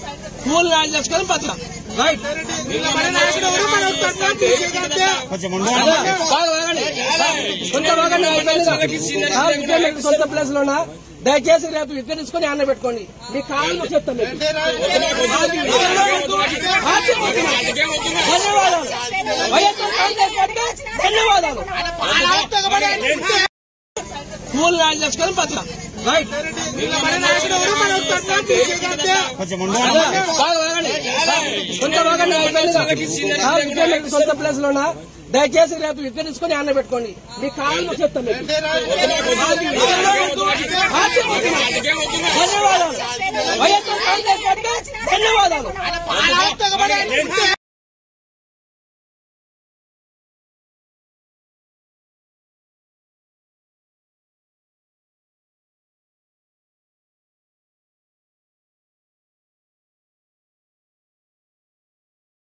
Cool ల్యాండ్ చేసుకొని బతక రైట్ బాగా వాగండి. కొంచెం వాగండి, అయిపోయిందిగా. ఆ, విజయం మీకు సొంత ప్లేస్ లోనా దయచేసి రేపు వికెట్ తీసుకొని అన్న పెట్టుకోండి మీ కాళ్ళు చెప్తాం మీకు. ధన్యవాదాలు వైఎస్ఆర్ కాంగ్రెస్ పార్టీ ధన్యవాదాలు కూల్ ల్యాండ్ చేసుకొని బతక రైట్ బాగా వాగండి. కొంచెం వాగండి, అయిపోయిందిగా. ఆ, విజయం మీకు సొంత ప్లేస్ లోనా దయచేసి రేపు వికెట్ తీసుకొని అన్న పెట్టుకోండి మీ కాళ్ళు చెప్తాం మీకు. ధన్యవాదాలు వైఎస్ఆర్ కాంగ్రెస్ పార్టీ ధన్యవాదాలు